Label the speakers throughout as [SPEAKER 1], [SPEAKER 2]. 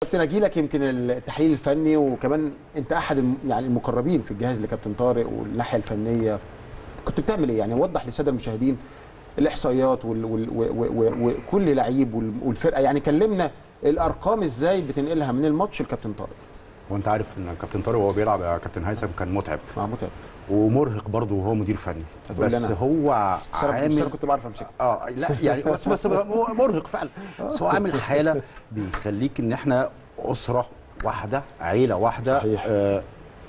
[SPEAKER 1] كابتن اجي لك يمكن التحليل الفني وكمان انت احد الم- يعني المقربين في الجهاز لكابتن طارق والناحيه الفنيه كنت بتعمل ايه يعني وضح للساده المشاهدين الاحصائيات وال- وال- و- و- و- وكل لعيب وال- والفرقه يعني كلمنا الارقام ازاي بتنقلها من الماتش لكابتن طارق
[SPEAKER 2] وانت عارف ان كابتن طارق وهو بيلعب يا كابتن هيثم كان متعب
[SPEAKER 1] مع متعب
[SPEAKER 2] ومرهق برضه وهو مدير فني
[SPEAKER 1] هتقول لي
[SPEAKER 2] بس
[SPEAKER 1] أنا.
[SPEAKER 2] هو
[SPEAKER 1] بس انا بس أنا
[SPEAKER 2] عامل
[SPEAKER 1] كنت بعرف امسكها
[SPEAKER 2] اه لا يعني بس بس هو مرهق فعلا بس هو عامل حاله بيخليك ان احنا اسره واحده عيله واحده
[SPEAKER 1] صحيح.
[SPEAKER 2] آه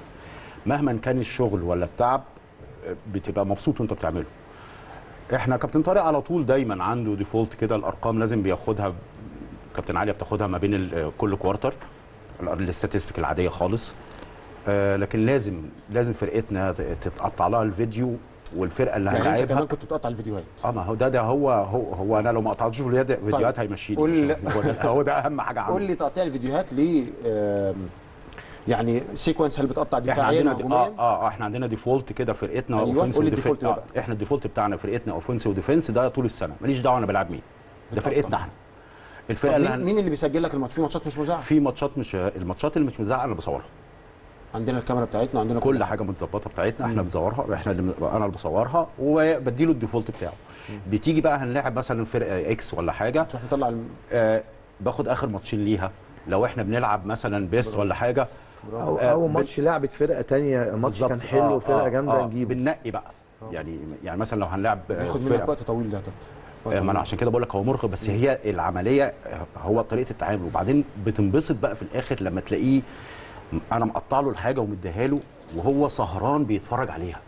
[SPEAKER 2] مهما كان الشغل ولا التعب آه، بتبقى مبسوط وانت بتعمله احنا كابتن طارق على طول دايما عنده ديفولت كده الارقام لازم بياخدها كابتن عليا بتاخدها ما بين ال- كل كوارتر الاستاتستيك العاديه خالص آه لكن لازم لازم فرقتنا تتقطع لها الفيديو والفرقه اللي
[SPEAKER 1] يعني انت
[SPEAKER 2] هنلعبها
[SPEAKER 1] كمان كنت بتقطع الفيديوهات
[SPEAKER 2] اه ما هو ده ده هو هو, هو انا لو ما قطعتش فيديوهات فيديوهات هيمشيني
[SPEAKER 1] قول-
[SPEAKER 2] مش- هو ده, هو ده اهم حاجه
[SPEAKER 1] قول
[SPEAKER 2] عندي
[SPEAKER 1] لي تقطيع الفيديوهات ليه آم، يعني سيكونس هل بتقطع
[SPEAKER 2] احنا
[SPEAKER 1] دفاعيا
[SPEAKER 2] عندنا
[SPEAKER 1] وهجوميا
[SPEAKER 2] اه اه احنا عندنا ديفولت كده فرقتنا
[SPEAKER 1] أيوة،
[SPEAKER 2] اوفنس
[SPEAKER 1] قول لي
[SPEAKER 2] وديفنس
[SPEAKER 1] الديفولت ده
[SPEAKER 2] آه
[SPEAKER 1] بقى.
[SPEAKER 2] احنا الديفولت بتاعنا فرقتنا اوفنس وديفنس ده طول السنه ماليش دعوه انا بلعب مين ده
[SPEAKER 1] بتقطع.
[SPEAKER 2] فرقتنا احنا
[SPEAKER 1] طب
[SPEAKER 2] الفرقه اللي
[SPEAKER 1] مين,
[SPEAKER 2] هن...
[SPEAKER 1] مين اللي بيسجل لك الماتش في ماتشات مش مذاعه
[SPEAKER 2] في ماتشات مش الماتشات اللي مش مذاعه انا بصورها
[SPEAKER 1] عندنا الكاميرا بتاعتنا عندنا
[SPEAKER 2] كل حاجه متظبطه بتاعتنا احنا بنصورها احنا اللي انا اللي بصورها وبديله الديفولت بتاعه بتيجي بقى هنلاعب مثلا فرقه اكس ولا حاجه
[SPEAKER 1] تروح مطلع الم...
[SPEAKER 2] آه باخد اخر ماتشين ليها لو احنا بنلعب مثلا بيست ولا حاجه
[SPEAKER 3] او
[SPEAKER 2] آه،
[SPEAKER 3] او
[SPEAKER 2] بن-
[SPEAKER 3] ماتش لعبت فرقه تانية الماتش كان
[SPEAKER 2] بالظبط.
[SPEAKER 3] حلو
[SPEAKER 2] آه،
[SPEAKER 3] وفرقه
[SPEAKER 2] آه،
[SPEAKER 3] جامده
[SPEAKER 2] آه،
[SPEAKER 3] نجيبه
[SPEAKER 2] بننقي بقى يعني يعني مثلا لو هنلعب آه،
[SPEAKER 1] بياخد منك
[SPEAKER 2] فرقه
[SPEAKER 1] وقت طويل ده يا كابتن وقت
[SPEAKER 2] آه، ما انا
[SPEAKER 1] طويل.
[SPEAKER 2] عشان كده بقول لك هو مرهق بس هي العمليه آه، هو طريقه التعامل وبعدين بتنبسط بقى في الاخر لما تلاقيه انا مقطع له الحاجه ومديها له وهو سهران بيتفرج عليها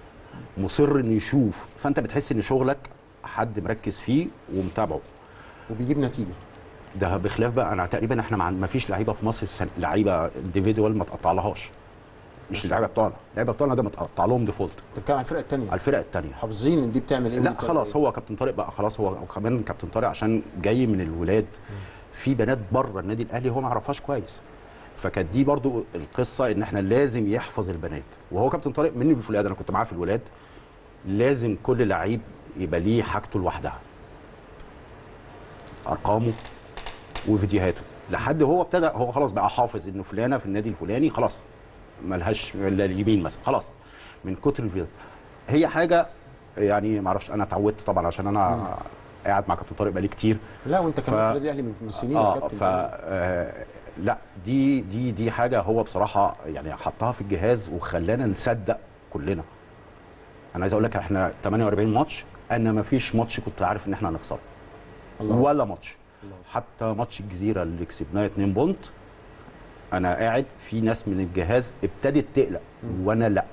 [SPEAKER 2] مصر انه يشوف فانت بتحس ان شغلك حد مركز فيه ومتابعه
[SPEAKER 1] وبيجيب نتيجه
[SPEAKER 2] ده بخلاف بقى انا تقريبا احنا ما فيش لعيبه في مصر السنة لعيبه انديفيدوال ما تقطع لهاش مش اللعيبه بتوعنا اللعيبه بتوعنا ده متقطع لهم ديفولت
[SPEAKER 1] انت بتتكلم عن الفرقه الثانيه
[SPEAKER 2] على الفرق الثانيه
[SPEAKER 1] حافظين ان دي بتعمل ايه
[SPEAKER 2] لا
[SPEAKER 1] ودي بتعمل
[SPEAKER 2] خلاص
[SPEAKER 1] إيه.
[SPEAKER 2] هو كابتن طارق بقى خلاص هو كمان كابتن طارق عشان جاي من الولاد في بنات بره النادي الاهلي هو ما يعرفهاش كويس فكانت دي برضو القصه ان احنا لازم يحفظ البنات وهو كابتن طارق مني في الولاد انا كنت معاه في الولاد لازم كل لعيب يبقى ليه حاجته لوحدها ارقامه وفيديوهاته لحد هو ابتدى هو خلاص بقى حافظ انه فلانه في النادي الفلاني خلاص ملهاش الا اليمين مثلا خلاص من كتر الفيديوهات هي حاجه يعني ما اعرفش انا اتعودت طبعا عشان انا قاعد مع كابتن طارق بقالي كتير
[SPEAKER 1] لا وانت كمان
[SPEAKER 2] ف-
[SPEAKER 1] في النادي الاهلي من من سنين يا
[SPEAKER 2] اه
[SPEAKER 1] كابتن
[SPEAKER 2] ف آه، لا دي دي دي حاجه هو بصراحه يعني حطها في الجهاز وخلانا نصدق كلنا انا عايز اقول لك احنا 48 ماتش انا ما فيش ماتش كنت عارف ان احنا هنخسره
[SPEAKER 1] الله.
[SPEAKER 2] ولا ماتش حتى ماتش الجزيره اللي كسبناه 2 بونت انا قاعد في ناس من الجهاز ابتدت تقلق وانا لا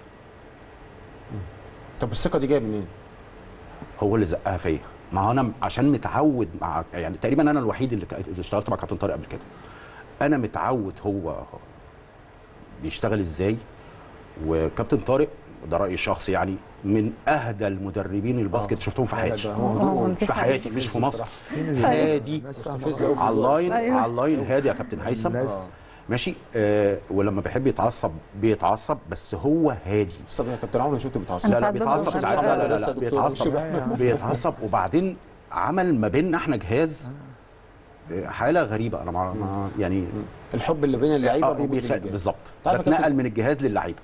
[SPEAKER 1] طب الثقه دي جايه منين؟
[SPEAKER 2] هو اللي زقها فيا ما هو انا عشان متعود مع يعني تقريبا انا الوحيد اللي, ك- اللي اشتغلت مع كابتن طارق قبل كده انا متعود هو بيشتغل ازاي وكابتن طارق ده رايي الشخصي يعني من اهدى المدربين الباسكت شفتهم في حياتي
[SPEAKER 1] ده هو
[SPEAKER 4] آه،
[SPEAKER 1] هدوء
[SPEAKER 4] دي
[SPEAKER 2] في
[SPEAKER 4] حقيقة.
[SPEAKER 2] حياتي مش في مصر
[SPEAKER 3] أيوة.
[SPEAKER 2] هادي
[SPEAKER 3] الناس فاهمة
[SPEAKER 1] مستفز
[SPEAKER 3] غلط.
[SPEAKER 1] أوي.
[SPEAKER 2] على اللاين
[SPEAKER 4] أيوة.
[SPEAKER 2] على اللاين هادي يا كابتن هيثم
[SPEAKER 3] الناس-
[SPEAKER 2] ماشي آه ولما بيحب يتعصب بيتعصب بس هو هادي
[SPEAKER 1] طب يا كابتن عمرو شفت بتعصب
[SPEAKER 2] لا لا
[SPEAKER 4] ساعات
[SPEAKER 2] بيتعصب
[SPEAKER 4] ببقى
[SPEAKER 2] ساعات
[SPEAKER 4] مشغلة.
[SPEAKER 2] لا لا
[SPEAKER 1] لسه
[SPEAKER 2] لا
[SPEAKER 1] دكتور
[SPEAKER 2] بيتعصب
[SPEAKER 1] مش-
[SPEAKER 2] بيتعصب وبعدين عمل ما بيننا احنا جهاز حاله غريبه انا مع مع- يعني
[SPEAKER 1] الحب اللي بين اللعيبه
[SPEAKER 2] آه،
[SPEAKER 1] بيجي
[SPEAKER 2] بيخ-
[SPEAKER 1] من الجهاز.
[SPEAKER 2] بالظبط
[SPEAKER 1] تعرف يا
[SPEAKER 2] بتنقل
[SPEAKER 1] كابتن-
[SPEAKER 2] من الجهاز للعيبه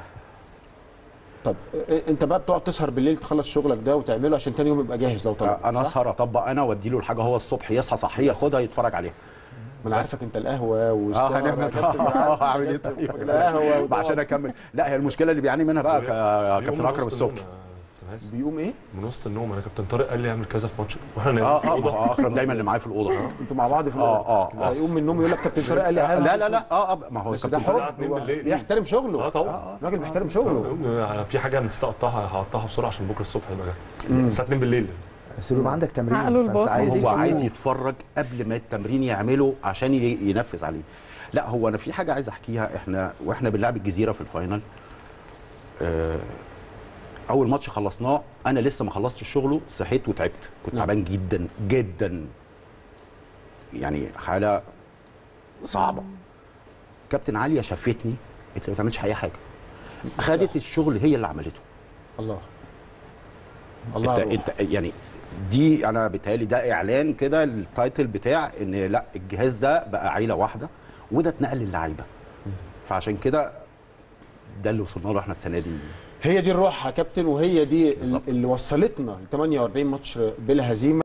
[SPEAKER 1] طب إيه- انت بقى بتقعد تسهر بالليل تخلص شغلك ده وتعمله عشان تاني يوم يبقى جاهز لو طلب
[SPEAKER 2] انا
[SPEAKER 1] صح؟
[SPEAKER 2] اسهر اطبق انا وادي له الحاجه هو الصبح يصحى صحيه ياخدها يتفرج عليها
[SPEAKER 1] ما انا عارفك انت القهوه
[SPEAKER 2] اه
[SPEAKER 1] والسهر
[SPEAKER 2] هنعمل
[SPEAKER 1] يا كابتن، أنا عارف
[SPEAKER 2] اعمل ايه
[SPEAKER 1] الحاجات
[SPEAKER 2] طيب
[SPEAKER 1] القهوه
[SPEAKER 2] ما عشان اكمل لا هي المشكله اللي بيعاني منها بقى كا- كابتن اكرم السبكي
[SPEAKER 1] بيقوم ايه؟
[SPEAKER 5] من وسط النوم انا كابتن طارق قال لي اعمل كذا في ماتش واحنا نايمين
[SPEAKER 2] اه
[SPEAKER 5] في
[SPEAKER 2] اه ما
[SPEAKER 5] الاوضه
[SPEAKER 2] هو اكرم دايما اللي معايا في الاوضه
[SPEAKER 1] انتوا مع بعض في
[SPEAKER 2] آه،
[SPEAKER 1] الأوضة.
[SPEAKER 2] آه، آه.
[SPEAKER 1] يقوم من النوم يقول لك كابتن طارق قال لي أهم
[SPEAKER 2] لا لا لا اه اه ما هو
[SPEAKER 1] بس ده
[SPEAKER 2] كابتن
[SPEAKER 1] حر
[SPEAKER 5] الساعة 2
[SPEAKER 1] هو
[SPEAKER 5] بالليل.
[SPEAKER 1] بيحترم شغله
[SPEAKER 5] اه طبعا
[SPEAKER 1] راجل بيحترم شغله
[SPEAKER 5] يقوم في حاجه نسيت اقطعها هقطعها بسرعه عشان بكره الصبح يبقى جاي الساعه 2 بالليل
[SPEAKER 3] بس بيبقى عندك تمرين
[SPEAKER 4] عقله
[SPEAKER 3] فانت
[SPEAKER 4] الباطن.
[SPEAKER 3] عايز
[SPEAKER 2] هو
[SPEAKER 3] تشوف.
[SPEAKER 2] عايز يتفرج قبل ما التمرين يعمله عشان ي- ينفذ عليه لا هو انا في حاجه عايز احكيها احنا واحنا بنلعب الجزيره في الفاينل آه، اول ماتش خلصناه انا لسه ما خلصتش شغله صحيت وتعبت كنت
[SPEAKER 1] نعم.
[SPEAKER 2] تعبان جدا جدا يعني حاله صعبه كابتن عليا شافتني انت ما بتعملش اي حاجه خدت الشغل هي اللي عملته
[SPEAKER 1] الله الله
[SPEAKER 2] انت
[SPEAKER 1] الروح.
[SPEAKER 2] انت يعني دي انا بيتهيألي ده اعلان كده التايتل بتاع ان لا الجهاز ده بقى عيله واحده وده اتنقل للعيبه فعشان كده ده اللي وصلنا له احنا السنه دي
[SPEAKER 1] هي دي الروح يا كابتن وهي دي
[SPEAKER 2] بالظبط.
[SPEAKER 1] اللي وصلتنا ل 48 ماتش بلا هزيمه